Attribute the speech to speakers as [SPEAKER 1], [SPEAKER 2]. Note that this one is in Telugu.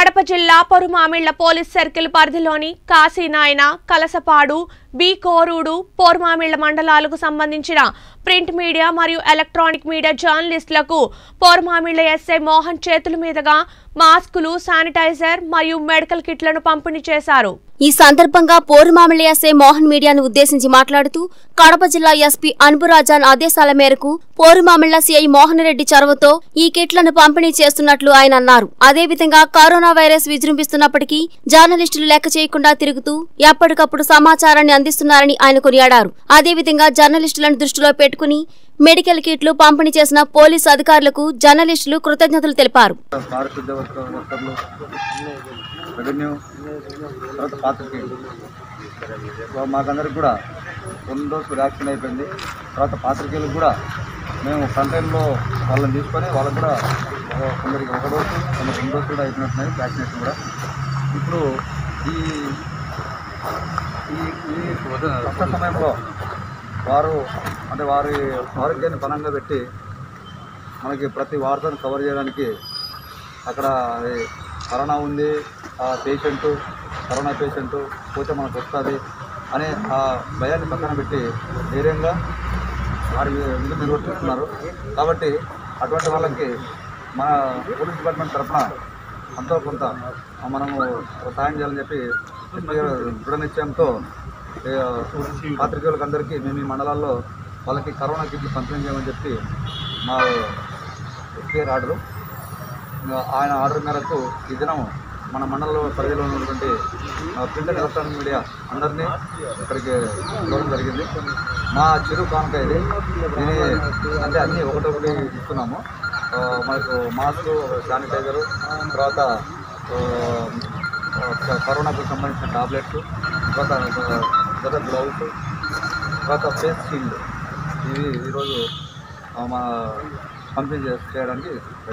[SPEAKER 1] కడప జిల్లా పొరుమామిళ్ల పోలీస్ సర్కిల్ పరిధిలోని కాశీనాయన కలసపాడు బి కోరూడు పోర్మామిళ్ల మండలాలకు సంబంధించిన ప్రింట్ మీడియా మరియు ఎలక్ట్రానిక్ మీడియా జర్నలిస్టులకు పోర్మామిళ్ల ఎస్ఐ మోహన్ చేతుల మీదుగా మాస్కులు శానిటైజర్ మరియు మెడికల్ కిట్లను పంపిణీ చేశారు
[SPEAKER 2] ఈ సందర్భంగా పోరుమామిళ్ళ ఎస్ఐ మోహన్ మీడియాను ఉద్దేశించి మాట్లాడుతూ కడప జిల్లా ఎస్పీ అన్బురాజాన్ ఆదేశాల మేరకు పోరుమామిళ్ళ సిఐ మోహన్ రెడ్డి చొరవతో ఈ కిట్లను పంపిణీ చేస్తున్నట్లు ఆయన అన్నారు అదేవిధంగా కరోనా వైరస్ విజృంభిస్తున్నప్పటికీ జర్నలిస్టులు లెక్క చేయకుండా తిరుగుతూ ఎప్పటికప్పుడు సమాచారాన్ని అందిస్తున్నారని ఆయన కొనియాడారు అదేవిధంగా జర్నలిస్టులను దృష్టిలో పెట్టుకుని మెడికల్ కిట్లు పంపిణీ చేసిన పోలీసు అధికారులకు జర్నలిస్టులు కృతజ్ఞతలు తెలిపారు
[SPEAKER 3] పారిశుద్ధ వర్క వర్కర్లు రెవెన్యూ తర్వాత పాత్రికేయులు సో మాకందరికి కూడా రెండు డోసులు వ్యాక్సిన్ అయిపోయింది తర్వాత పాత్రికేయులకు కూడా మేము ఫ్రంట్ లైన్లో వాళ్ళని తీసుకొని వాళ్ళకి కూడా ఒక- కొందరికి ఒక డోసు కొందరికి రెండు డోసు కూడా అయిపోయినట్టున్నాయి వ్యాక్సినేషన్ కూడా ఇప్పుడు ఈ ఈ ఈ కష్ట సమయంలో వారు అంటే వారి ఆరోగ్యాన్ని పనంగా పెట్టి మనకి ప్రతి వార్తను కవర్ చేయడానికి అక్కడ అది కరోనా ఉంది ఆ పేషెంటు కరోనా పేషెంటు పోతే మనకు వస్తుంది అనే ఆ భయాన్ని పక్కన పెట్టి ధైర్యంగా వారి విధులు నిర్వర్తిస్తున్నారు కాబట్టి అటువంటి వాళ్ళకి మన పోలీస్ డిపార్ట్మెంట్ తరఫున అంతో కొంత మనము సాయం చేయాలని చెప్పి ఎస్పీ గారు దృఢ నిశ్చయంతో ఏ, పాత్రికేయులకు అందరికీ మేము ఈ మండలాల్లో వాళ్ళకి కరోనా కిట్లు పంపిణీ చేయమని చెప్పి మా ఎస్పీ గారి ఆర్డరు ఇంకా ఆయన ఆర్డర్ మేరకు ఈ దినం మన మండలంలో పరిధిలో ఉన్నటువంటి ఆ, ప్రింట్ అండ్ ఎలక్ట్రానిక్ మీడియా అందరినీ ఇక్కడికి ఇవ్వడం జరిగింది మా చిరు కానుక ఇది ఇది అంటే అన్నీ ఒకటొకటి ఇస్తున్నాము ఆ, మనకు మాస్క్ శానిటైజరు తర్వాత ఆ, ఆ, కరోనాకు సంబంధించిన టాబ్లెట్స్ తర్వాత తర్వాత గ్లౌస్ తర్వాత ఫేస్ షీల్డ్ ఇవి ఈరోజు ఆ, మా పంపిణీ చే- చేయడానికి